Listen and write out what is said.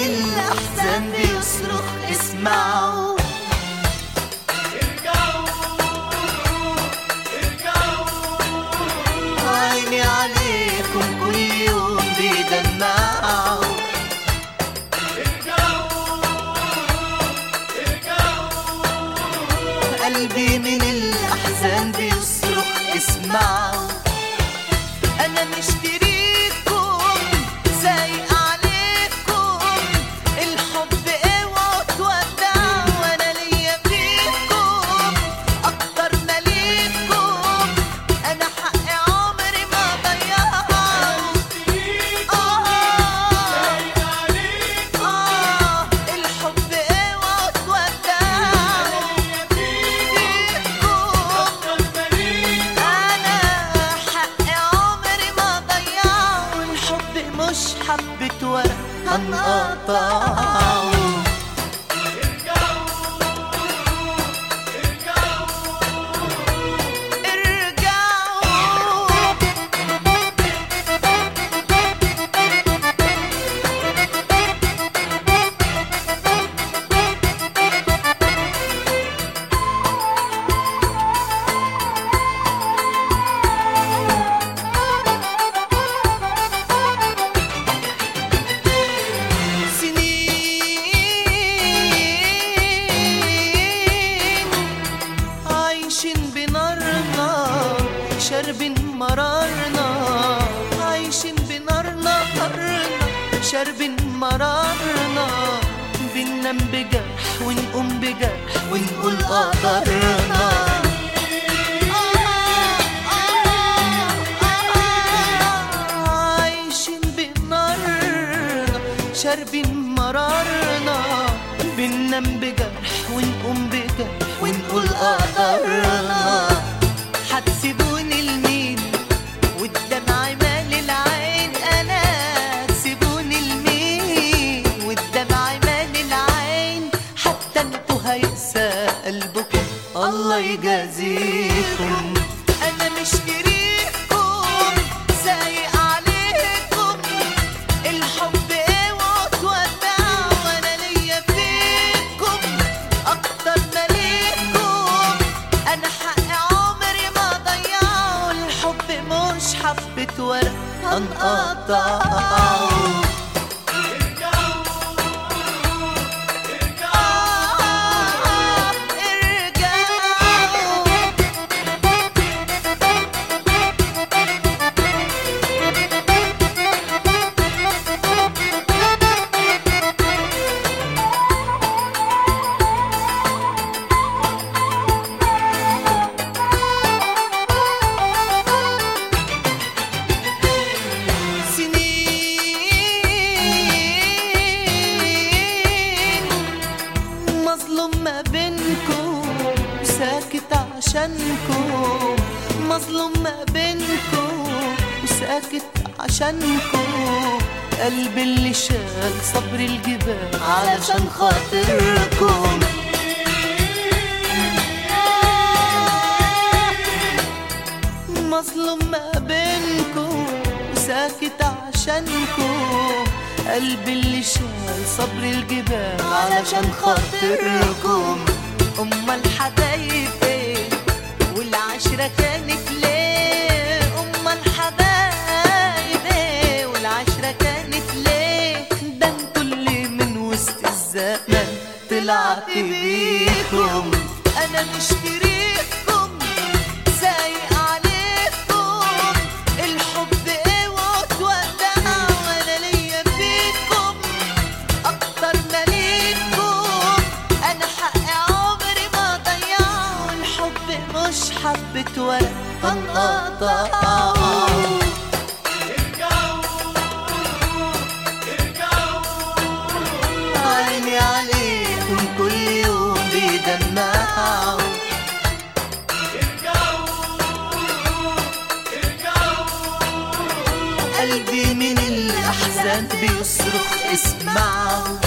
الأحزان بيصرخ اسمعوا عيني عليكم كل يوم بيدمعوا قلبي من الأحزان بيصرخ اسمعوا أنا مشتريكم سايق عليكم الحب اوعوا تودعوا وأنا ليا فيكم أكتر ما ليكم أنا حق عمري ما ضيعه آه آه الحب اوعوا تودعوا أنا حق عمري ما ضيعه الحب مش حبة ورق هنقطعه ارجعوا سنين عايشين بنارنا شاربين مرارنا عايشين بنارنا نارنا شاربين مرارنا بننام بجرح ونقوم بجرح ونقول قدرنا عايشين بنارنا شاربين مرارنا بننام بجرح ونقوم بجرح ونقول قدرنا هتسيبوني لمين والدمع مال العين انا تسيبوني لمين والدمع مال العين حتى انتوا هيقسى قلبكم الله يجازيكم انا مشتريكم سايق عليكم الحب اوعوا تودعوا وانا ليا فيكم اكتر ما ليكم انا حق عمري ما ضيعه الحب مش حبة ورق هنقطعه آه، ارجعوا سنين مظلوم ما بينكم وساكت عشانكم مظلوم ما بينكم وساكت عشانكم قلبي اللي شال صبر الجبال علشان خاطركم مظلوم ما بينكم وساكت عشانكم قلبي اللي شال صبر الجبال علشان خاطركم امال الحبايب ايه والعشرة كانت ليه امال الحبايب ايه والعشرة كانت ليه ده انتوا اللي من وسط الزمن طلعت بيكم انا مشتريكم سايق عليكم الحب اوعوا تودعوا وانا ليا فيكم اكتر ما ليكم انا حق عمري ما ضيعه الحب مش حبة ورق هنقطعه عيني عليكم كل يوم بيدمعوا قلبي من الأحزان بيصرخ اسمعوا